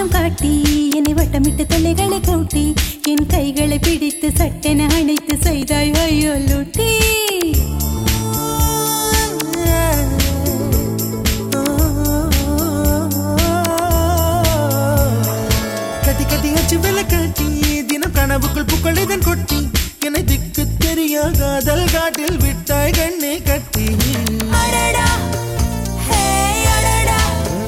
முகம் காட்டி என்னை வட்டமிட்டு தொல்லைகளை கூட்டி என் கைகளை பிடித்து சட்டென அணைத்து செய்தாய் ஐயோ லூட்டி கட்டி கட்டி அச்சு வெள்ள காட்டி தினம் கனவுக்குள் புக்கள் இதன் கொட்டி என்னை திக்கு தெரியா காதல் காட்டில் விட்டாய் கண்ணே கட்டி அடடா ஹே அடடா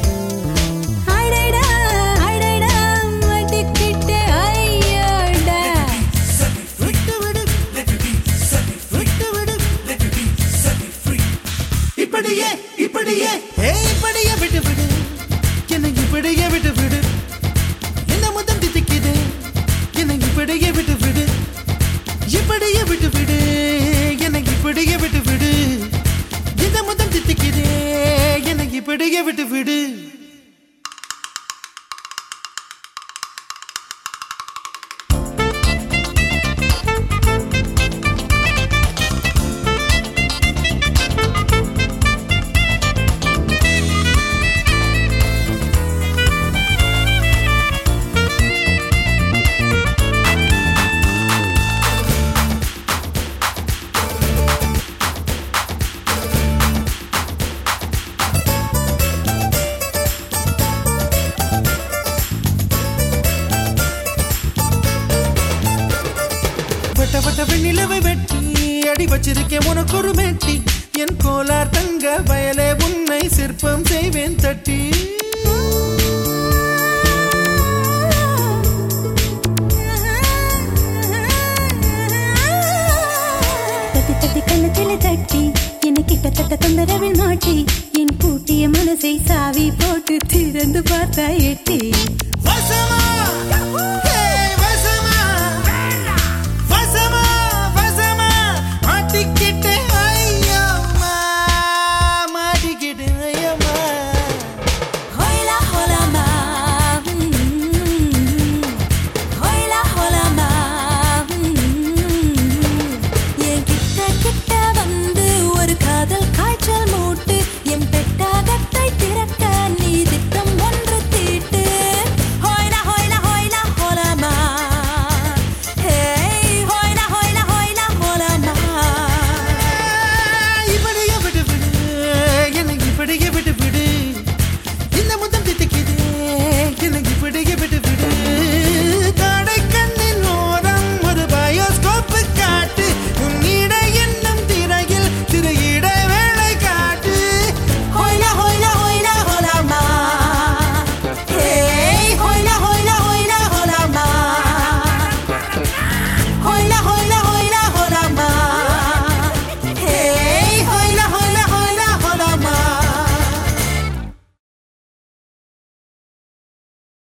அடடா அடடா மடிக்கிட்ட ஐயோடா விட்டு விடு விட்டு விடு இப்படியே இப்படியே ஏ இப்படியே விட்டு விடு என்னை இப்படியே விட்டு விடு என்ன முதம் தித்திக்குது என்னை இப்படியே விட்டு விடு இப்படியே விட்டு விடு என்னை இப்படியே விட்டு விடு இந்த முதம் தித்திக்குது என்னை இப்படியே விட்டு விடு வட்ட வட்ட வெண்ணிலவை வெட்டி அடி வச்சிருக்கேன் உனக்கு ஒரு மேட்டி என் கோலார் தங்க வயலே உன்னை சிற்பம் செய்வேன் தட்டி தட்டி தட்டி கண்ணத்தில தட்டி என்னை கிட்டத்தட்ட தொந்தரவில் மாட்டி என் பூட்டிய மனசை சாவி போட்டு திறந்து பார்த்தா எட்டி வசமா